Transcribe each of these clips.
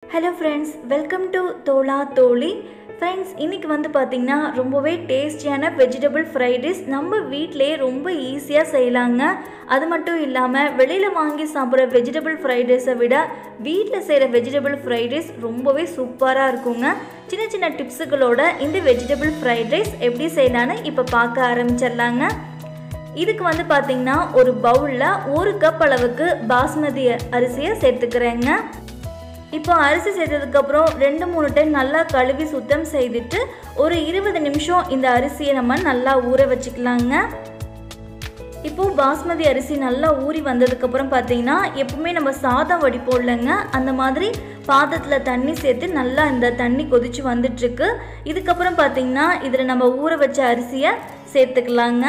hello friends welcome to தோலா தோழி friends இன்றைக்கி வந்து பார்த்திங்கன்னா ரொம்பவே டேஸ்டியான வெஜிடபிள் ஃப்ரைட் ரைஸ் நம்ம வீட்டிலே ரொம்ப ஈஸியாக செய்யலாங்க அது மட்டும் இல்லாமல் வெளியில் வாங்கி சாப்பிட்ற வெஜிடபிள் ஃப்ரைட் ரைஸை விட வீட்டில் செய்கிற வெஜிடபிள் ஃப்ரைட் ரைஸ் ரொம்பவே சூப்பராக இருக்குங்க சின்ன சின்ன டிப்ஸுகளோட இந்த வெஜிடபிள் ஃப்ரைட் ரைஸ் எப்படி செய்யலான்னு இப்போ பார்க்க ஆரம்பிச்சிடலாங்க இதுக்கு வந்து பார்த்திங்கன்னா ஒரு பவுலில் ஒரு கப் அளவுக்கு பாஸ்மதி அரிசியை சேர்த்துக்கிறேங்க இப்போ அரிசி சேர்த்ததுக்கப்புறம் ரெண்டு மூணு டைம் நல்லா கழுவி சுத்தம் செய்துட்டு ஒரு இருபது நிமிஷம் இந்த அரிசியை நம்ம நல்லா ஊற வச்சுக்கலாங்க இப்போது பாஸ்மதி அரிசி நல்லா ஊறி வந்ததுக்கப்புறம் பார்த்தீங்கன்னா எப்பவுமே நம்ம சாதம் வடிப்போம் இல்லைங்க அந்த மாதிரி பாத்திரத்தில் தண்ணி சேர்த்து நல்லா இந்த தண்ணி கொதிச்சு வந்துட்டுருக்கு இதுக்கப்புறம் பார்த்தீங்கன்னா இதில் நம்ம ஊற வச்ச அரிசியை சேர்த்துக்கலாங்க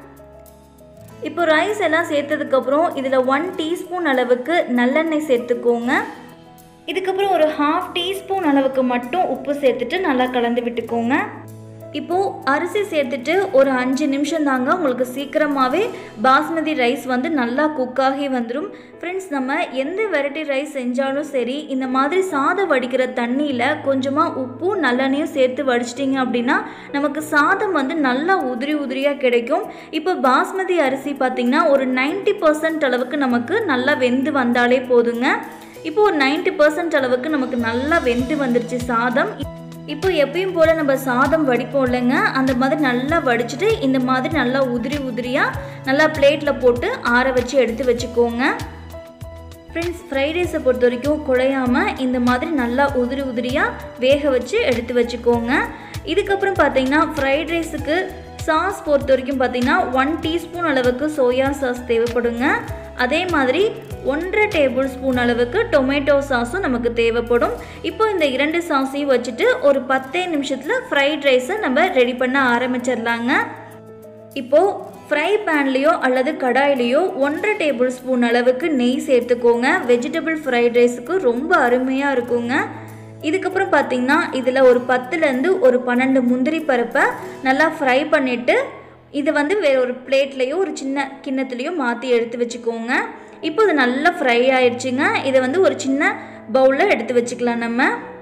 இப்போ ரைஸ் எல்லாம் சேர்த்ததுக்கப்புறம் இதில் ஒன் டீஸ்பூன் அளவுக்கு நல்லெண்ணெய் சேர்த்துக்கோங்க இதுக்கப்புறம் ஒரு ஹாஃப் டீஸ்பூன் அளவுக்கு மட்டும் உப்பு சேர்த்துட்டு நல்லா கலந்து விட்டுக்கோங்க இப்போது அரிசி சேர்த்துட்டு ஒரு அஞ்சு நிமிஷம் தாங்க உங்களுக்கு சீக்கிரமாகவே பாஸ்மதி ரைஸ் வந்து நல்லா குக் ஆகி வந்துடும் ஃப்ரெண்ட்ஸ் நம்ம எந்த வெரைட்டி ரைஸ் செஞ்சாலும் சரி இந்த மாதிரி சாதம் வடிக்கிற தண்ணியில் கொஞ்சமாக உப்பும் நல்லெண்ணையும் சேர்த்து வடிச்சிட்டிங்க அப்படின்னா நமக்கு சாதம் வந்து நல்லா உதிரி உதிரியாக கிடைக்கும் இப்போ பாஸ்மதி அரிசி பார்த்திங்கன்னா ஒரு நைன்ட்டி பர்சன்ட் அளவுக்கு நமக்கு நல்லா வெந்து வந்தாலே போதுங்க இப்போ ஒரு நைன்ட்டி பர்சன்ட் அளவுக்கு நமக்கு நல்லா வெந்து வந்துருச்சு சாதம் இப்போ எப்பயும் போல் நம்ம சாதம் வடிப்போம் இல்லைங்க அந்த மாதிரி நல்லா வடிச்சிட்டு இந்த மாதிரி நல்லா உதிரி உதிரியாக நல்லா பிளேட்டில் போட்டு ஆற வச்சு எடுத்து வச்சுக்கோங்க ஃப்ரெண்ட்ஸ் ஃப்ரைட் ரைஸை பொறுத்த வரைக்கும் குழையாமல் இந்த மாதிரி நல்லா உதிரி உதிரியாக வேக வச்சு எடுத்து வச்சுக்கோங்க இதுக்கப்புறம் பார்த்தீங்கன்னா ஃப்ரைட் ரைஸுக்கு சாஸ் பொறுத்த வரைக்கும் பார்த்தீங்கன்னா ஒன் டீஸ்பூன் அளவுக்கு சோயா சாஸ் தேவைப்படுங்க அதே மாதிரி ஒன்றரை டேபிள் ஸ்பூன் அளவுக்கு டொமேட்டோ சாஸும் நமக்கு தேவைப்படும் இப்போ இந்த இரண்டு சாஸையும் வச்சுட்டு ஒரு பத்தே நிமிஷத்தில் ஃப்ரைட் ரைஸை நம்ம ரெடி பண்ண ஆரம்பிச்சிடலாங்க இப்போது ஃப்ரை பேன்லேயோ அல்லது கடாயிலையோ ஒன்றரை டேபிள் ஸ்பூன் அளவுக்கு நெய் சேர்த்துக்கோங்க வெஜிடபிள் ஃப்ரைட் ரைஸுக்கு ரொம்ப அருமையாக இருக்குங்க இதுக்கப்புறம் பார்த்தீங்கன்னா இதில் ஒரு பத்துலேருந்து ஒரு பன்னெண்டு முந்திரி பருப்பை நல்லா ஃப்ரை பண்ணிவிட்டு இதை வந்து வேற ஒரு பிளேட்லேயோ ஒரு சின்ன கிண்ணத்துலேயோ மாற்றி எடுத்து வச்சுக்கோங்க இப்போ இது நல்லா ஃப்ரை ஆயிடுச்சுங்க இதை வந்து ஒரு சின்ன பவுலில் எடுத்து வச்சுக்கலாம் நம்ம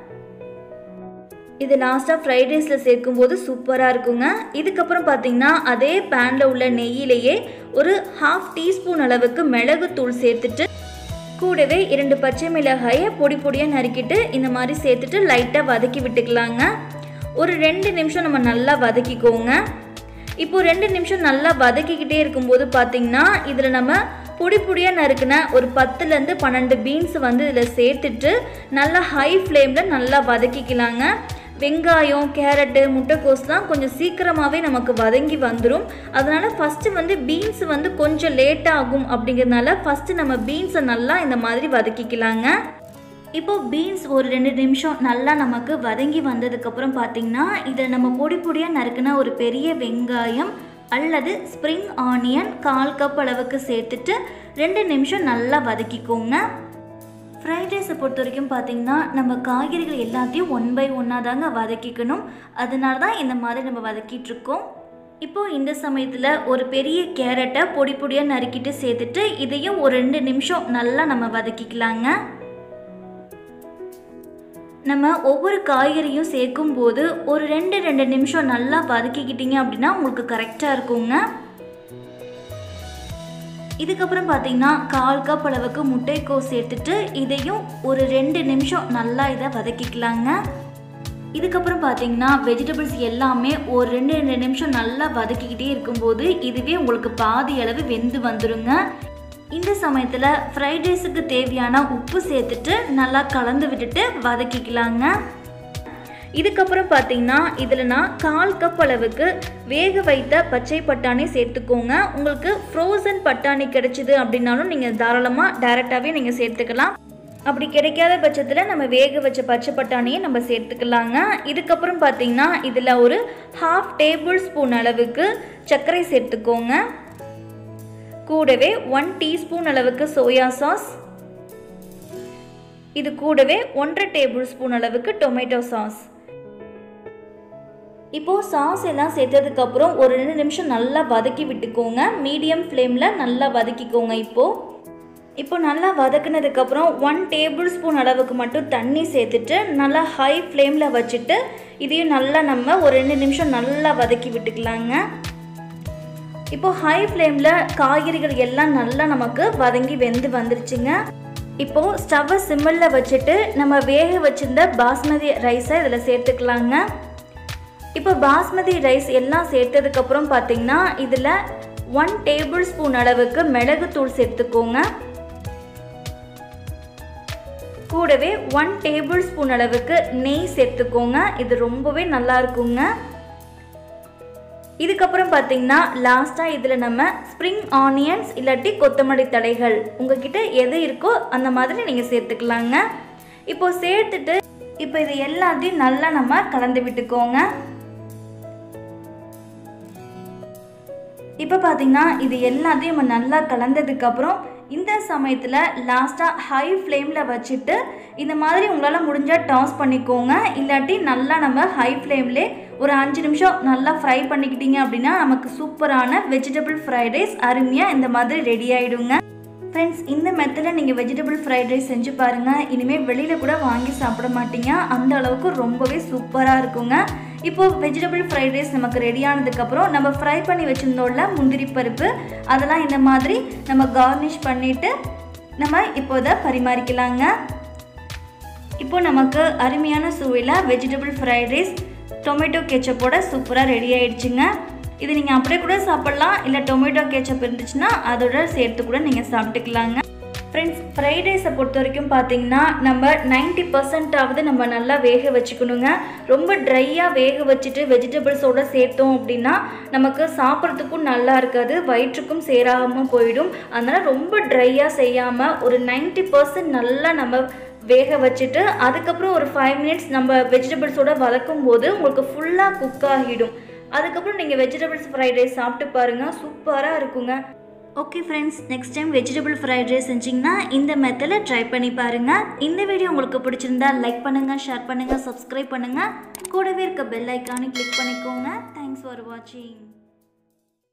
இது லாஸ்ட்டாக ஃப்ரைட் ரைஸில் சேர்க்கும்போது சூப்பராக இருக்குங்க இதுக்கப்புறம் பார்த்தீங்கன்னா அதே பேனில் உள்ள நெய்யிலேயே ஒரு ஹாஃப் டீஸ்பூன் அளவுக்கு மிளகுத்தூள் சேர்த்துட்டு கூடவே இரண்டு பச்சை மிளகாயை பொடி பொடியாக நறுக்கிட்டு இந்த மாதிரி சேர்த்துட்டு லைட்டாக வதக்கி விட்டுக்கலாங்க ஒரு ரெண்டு நிமிஷம் நம்ம நல்லா வதக்கிக்கோங்க இப்போ ரெண்டு நிமிஷம் நல்லா வதக்கிக்கிட்டே இருக்கும்போது பார்த்தீங்கன்னா இதில் நம்ம பொடி பொடியாக நறுக்கின ஒரு பத்துலேருந்து பன்னெண்டு பீன்ஸ் வந்து இதில் சேர்த்துட்டு நல்லா ஹை ஃப்ளேமில் நல்லா வதக்கிக்கலாங்க வெங்காயம் கேரட்டு முட்டைக்கோஸ்லாம் கொஞ்சம் சீக்கிரமாகவே நமக்கு வதங்கி வந்துடும் அதனால் ஃபஸ்ட்டு வந்து பீன்ஸ் வந்து கொஞ்சம் லேட் ஆகும் அப்படிங்கிறதுனால ஃபஸ்ட்டு நம்ம பீன்ஸை நல்லா இந்த மாதிரி வதக்கிக்கலாங்க இப்போ பீன்ஸ் ஒரு ரெண்டு நிமிஷம் நல்லா நமக்கு வதங்கி வந்ததுக்கப்புறம் பார்த்திங்கன்னா இதில் நம்ம பொடி பொடியாக நறுக்குன ஒரு பெரிய வெங்காயம் அல்லது ஸ்ப்ரிங் ஆனியன் கால் கப் அளவுக்கு சேர்த்துட்டு ரெண்டு நிமிஷம் நல்லா வதக்கிக்கோங்க ஃப்ரைட் ரைஸை பொறுத்த வரைக்கும் பார்த்திங்கன்னா நம்ம காய்கறிகள் எல்லாத்தையும் ஒன் பை ஒன்னாக தாங்க வதக்கிக்கணும் அதனால தான் இந்த மாதிரி நம்ம வதக்கிட்டுருக்கோம் இப்போது இந்த சமயத்தில் ஒரு பெரிய கேரட்டை பொடி பொடியாக நறுக்கிட்டு சேர்த்துட்டு இதையும் ஒரு ரெண்டு நிமிஷம் நல்லா நம்ம வதக்கிக்கலாங்க நம்ம ஒவ்வொரு காய்கறியும் சேர்க்கும் போது ஒரு ரெண்டு ரெண்டு நிமிஷம் நல்லா வதக்கிக்கிட்டீங்க அப்படின்னா உங்களுக்கு கரெக்டாக இருக்குங்க இதுக்கப்புறம் பார்த்தீங்கன்னா கால் கப் அளவுக்கு முட்டைக்கோஸ் சேர்த்துட்டு இதையும் ஒரு ரெண்டு நிமிஷம் நல்லா இதை வதக்கிக்கலாங்க இதுக்கப்புறம் பார்த்தீங்கன்னா வெஜிடபிள்ஸ் எல்லாமே ஒரு ரெண்டு ரெண்டு நிமிஷம் நல்லா வதக்கிக்கிட்டே இருக்கும்போது இதுவே உங்களுக்கு பாதி அளவு வெந்து வந்துடுங்க இந்த சமயத்தில் ஃப்ரைட் ரைஸுக்கு தேவையான உப்பு சேர்த்துட்டு நல்லா கலந்து விட்டுட்டு வதக்கிக்கலாங்க இதுக்கப்புறம் பார்த்தீங்கன்னா இதில் நான் கால் கப் அளவுக்கு வேக வைத்த பச்சை பட்டாணி சேர்த்துக்கோங்க உங்களுக்கு ஃப்ரோசன் பட்டாணி கிடைச்சிது அப்படின்னாலும் நீங்கள் தாராளமாக டைரெக்டாகவே நீங்கள் சேர்த்துக்கலாம் அப்படி கிடைக்காத பட்சத்தில் நம்ம வேக வச்ச பச்சை பட்டாணியை நம்ம சேர்த்துக்கலாங்க இதுக்கப்புறம் பார்த்தீங்கன்னா இதில் ஒரு ஹாஃப் டேபிள் ஸ்பூன் அளவுக்கு சர்க்கரை சேர்த்துக்கோங்க கூடவே ஒன் டீஸ்பூன் அளவுக்கு சோயா சாஸ் இது கூடவே ஒன்றரை டேபிள் ஸ்பூன் அளவுக்கு டொமேட்டோ சாஸ் இப்போது சாஸ் எல்லாம் சேர்த்ததுக்கப்புறம் ஒரு ரெண்டு நிமிஷம் நல்லா வதக்கி விட்டுக்கோங்க மீடியம் ஃப்ளேமில் நல்லா வதக்கிக்கோங்க இப்போது இப்போ நல்லா வதக்குனதுக்கப்புறம் ஒன் டேபிள் ஸ்பூன் அளவுக்கு மட்டும் தண்ணி சேர்த்துட்டு நல்லா ஹை ஃப்ளேமில் வச்சுட்டு இதையும் நல்லா நம்ம ஒரு ரெண்டு நிமிஷம் நல்லா வதக்கி விட்டுக்கலாங்க இப்போ ஹை ஃப்ளேமில் காய்கறிகள் எல்லாம் நல்லா நமக்கு வதங்கி வெந்து வந்துருச்சுங்க இப்போது ஸ்டவ்வை சிம்மில் வச்சுட்டு நம்ம வேக வச்சிருந்த பாஸ்மதி ரைஸை இதில் சேர்த்துக்கலாங்க இப்போ பாஸ்மதி ரைஸ் எல்லாம் சேர்த்ததுக்கப்புறம் பார்த்தீங்கன்னா இதில் ஒன் டேபிள் ஸ்பூன் அளவுக்கு மிளகுத்தூள் சேர்த்துக்கோங்க கூடவே ஒன் டேபிள் ஸ்பூன் அளவுக்கு நெய் சேர்த்துக்கோங்க இது ரொம்பவே நல்லா இருக்குங்க இதுக்கப்புறம் பார்த்தீங்கன்னா லாஸ்ட்டாக இதில் நம்ம ஸ்ப்ரிங் ஆனியன்ஸ் இல்லாட்டி கொத்தமல்லி தழைகள் உங்ககிட்ட எது இருக்கோ அந்த மாதிரி நீங்கள் சேர்த்துக்கலாங்க இப்போ சேர்த்துட்டு இப்போ இது எல்லாத்தையும் நல்லா நம்ம கலந்து விட்டுக்கோங்க இப்போ பார்த்தீங்கன்னா இது எல்லாத்தையும் நம்ம நல்லா கலந்ததுக்கப்புறம் இந்த சமயத்தில் லாஸ்ட்டாக ஹை ஃப்ளேமில் வச்சுட்டு இந்த மாதிரி உங்களால் முடிஞ்சால் டாஸ் பண்ணிக்கோங்க இல்லாட்டி நல்லா நம்ம ஹை ஃப்ளேம்லே ஒரு அஞ்சு நிமிஷம் நல்லா ஃப்ரை பண்ணிக்கிட்டீங்க அப்படின்னா நமக்கு சூப்பரான வெஜிடபிள் ஃப்ரைட் ரைஸ் அருமையாக இந்த மாதிரி ரெடி ஆகிடுங்க ஃப்ரெண்ட்ஸ் இந்த மெத்தடில் நீங்கள் வெஜிடபிள் ஃப்ரைட் ரைஸ் செஞ்சு பாருங்கள் இனிமேல் வெளியில் கூட வாங்கி சாப்பிட மாட்டீங்க அந்த அளவுக்கு ரொம்பவே சூப்பராக இருக்குங்க இப்போது வெஜிடபிள் ஃப்ரைட் ரைஸ் நமக்கு ரெடி ஆனதுக்கப்புறம் நம்ம ஃப்ரை பண்ணி வச்சுருந்தோம்ல முந்திரி பருப்பு அதெல்லாம் இந்த மாதிரி நம்ம கார்னிஷ் பண்ணிவிட்டு நம்ம இப்போ இதை பரிமாறிக்கலாங்க இப்போ நமக்கு அருமையான சுவையில் வெஜிடபிள் ஃப்ரைட் ரைஸ் டொமேட்டோ கெச்சப்போட சூப்பராக ரெடி ஆயிடுச்சுங்க இது நீங்கள் அப்படியே கூட சாப்பிட்லாம் இல்லை டொமேட்டோ கேச்சப் இருந்துச்சுன்னா அதோட சேர்த்து கூட நீங்கள் சாப்பிட்டுக்கலாங்க ஃப்ரெண்ட்ஸ் ஃப்ரைட் ரைஸை பொறுத்த வரைக்கும் பார்த்தீங்கன்னா நம்ம நைன்ட்டி பர்சன்டாவது நம்ம நல்லா வேக வச்சுக்கணுங்க ரொம்ப ட்ரையாக வேக வச்சுட்டு வெஜிடபிள்ஸோடு சேர்த்தோம் அப்படின்னா நமக்கு சாப்பிட்றதுக்கும் நல்லா இருக்காது வயிற்றுக்கும் சேராமல் போயிடும் அதனால் ரொம்ப ட்ரையாக செய்யாமல் ஒரு நைன்ட்டி பர்சன்ட் நல்லா நம்ம வேக வச்சுட்டு அதுக்கப்புறம் ஒரு ஃபைவ் மினிட்ஸ் நம்ம வெஜிடபிள்ஸோட வதக்கும் போது உங்களுக்கு ஃபுல்லாக குக் ஆகிடும் அதுக்கப்புறம் நீங்கள் வெஜிடபிள்ஸ் ஃப்ரைட் ரைஸ் சாப்பிட்டு பாருங்கள் சூப்பராக இருக்குங்க okay friends next time vegetable fried rice செஞ்சிங்கன்னா இந்த மெத்தடில் ட்ரை பண்ணி பாருங்கள் இந்த வீடியோ உங்களுக்கு பிடிச்சிருந்தா லைக் பண்ணுங்கள் ஷேர் பண்ணுங்கள் சப்ஸ்கிரைப் பண்ணுங்கள் கூடவே இருக்க பெல் ஐக்கானு கிளிக் பண்ணிக்கோங்க தேங்க்ஸ் ஃபார் வாட்சிங்